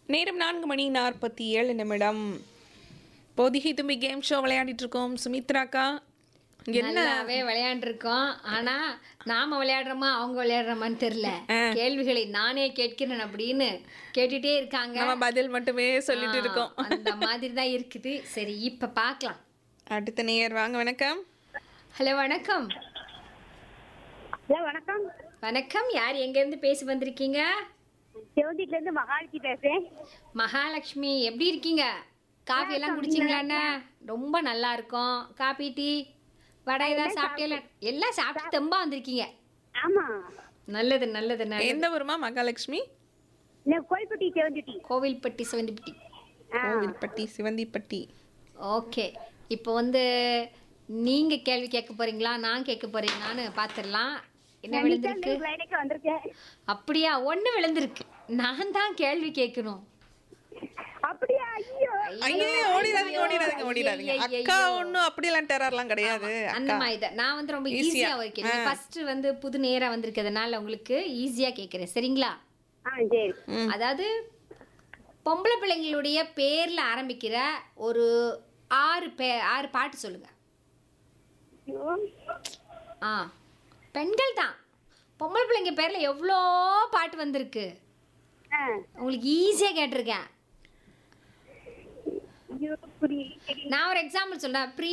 நேரம் நான்கு மணி நாற்பத்தி ஏழு நிமிடம் பொதிகை தும்பி கேம் ஷோ விளையாடிட்டு இருக்கோம் சுமித்ராக்கா என்ன நல்லாவே விளையாண்டுருக்கோம் ஆனா நாம விளையாடுறோமா அவங்க விளையாடுறோமான்னு தெரியல கேள்விகளை நானே கேட்கிறேன் அப்படின்னு கேட்டுட்டே இருக்காங்க நம்ம பதில் மட்டுமே சொல்லிட்டு ஆ, இருக்கோம் அந்த மாதிரி தான் இருக்குது சரி இப்ப பார்க்கலாம் அடுத்த நேயர் வாங்க வணக்கம் ஹலோ வணக்கம் ஹலோ வணக்கம் வணக்கம் யார் எங்க இருந்து பேசி வந்திருக்கீங்க சிவந்தில இருந்து மகாலட்சுமி பேசுறேன் மகாலட்சுமி எப்படி இருக்கீங்க காஃபி எல்லாம் குடிச்சிங்களாண்ணா ரொம்ப நல்லா இருக்கும் காபி டீ வடை ஏதாவது சாப்பிட்டீங்களா எல்லாம் சாப்பிட்டு தெம்பா வந்திருக்கீங்க ஆமா நல்லது நல்லது நல்லது எந்த ஊருமா மகாலட்சுமி நான் கோயில்பட்டி சிவந்திட்டி கோவில்பட்டி சிவந்திப்பட்டி கோவில்பட்டி சிவந்திப்பட்டி ஓகே இப்போ வந்து நீங்க கேள்வி கேட்க போறீங்களா நான் கேட்க போறீங்களான்னு பார்த்துடலாம் என்ன விழுந்திருக்கு லைனுக்கு வந்திருக்கேன் அப்படியா ஒண்ணு விழுந்திருக்கு நான் தான் கேள்வி கேட்கணும் அப்படியா ஐயோ ஐயே ஓடிடாதீங்க ஓடிடாதீங்க ஓடிடாதீங்க அக்கா ஒன்றும் அப்படியெல்லாம் டெரர்லாம் கிடையாது அந்த மாதிரி தான் நான் வந்து ரொம்ப ஈஸியா ஒரு கேள்வி ஃபர்ஸ்ட் வந்து புது நேரா வந்திருக்கிறதுனால உங்களுக்கு ஈஸியா கேட்கிறேன் சரிங்களா ஆ சரி அதாவது பொம்பளை பிள்ளைங்களுடைய பேர்ல ஆரம்பிக்கிற ஒரு ஆறு பே ஆறு பாட்டு சொல்லுங்க ஐயோ. ஆ பெண்கள் தான் பொம்பளை பிள்ளைங்க பேர்ல எவ்வளோ பாட்டு வந்திருக்கு ஆ உங்களுக்கு ஈஸியா கேட்டிருக்கேன் ஐயோ புரியல நான் ஒரு எக்ஸாம்பிள் சொல்றேன்